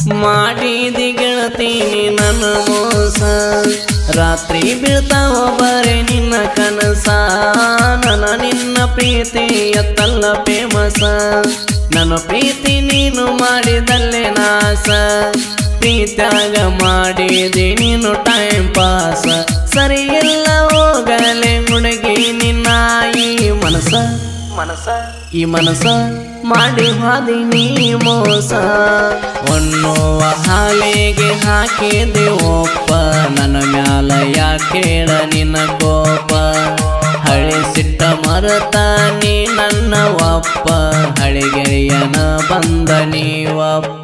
ಮಾಡಿದಿ ಗೆಳತೀನಿ ನನ್ನ ಮೋಸ ರಾತ್ರಿ ಬೀಳ್ತಾವ ಬರೆ ನಿನ್ನ ಕನಸ ನನ್ನ ನಿನ್ನ ಪ್ರೀತಿ ಎತ್ತಲ್ಲ ಫೇಮಸ ನನ್ನ ಪ್ರೀತಿ ನೀನು ಮಾಡಿದಲ್ಲೇ ನಾಸ ಪ್ರೀತ್ಯಾಗ ಮಾಡಿದೆ ನೀನು ಟೈಮ್ ಪಾಸ ಸರಿ ಎಲ್ಲ ಹೋಗಲೆ ಹುಡುಗಿ ನಿನ್ನ ಈ ಮನಸ ಮನಸ ಈ ಮನಸ ಮಾಡಿ ಹಾದಿ ನೀ ಮೋಸ ಒನ್ನುವ ಹಾಲಿಗೆ ಹಾಕಿದೆ ಒಪ್ಪ ನನ್ನ ಮ್ಯಾಲ ಯಾಕೇಳ ನಿನ್ನ ಕೋಪ ಹಳಿ ಸಿಟ್ಟ ಮರತ ನೀ ನನ್ನ ಒಪ್ಪ ಹಳಿಗೆಯನ ಬಂದ ನೀವಪ್ಪ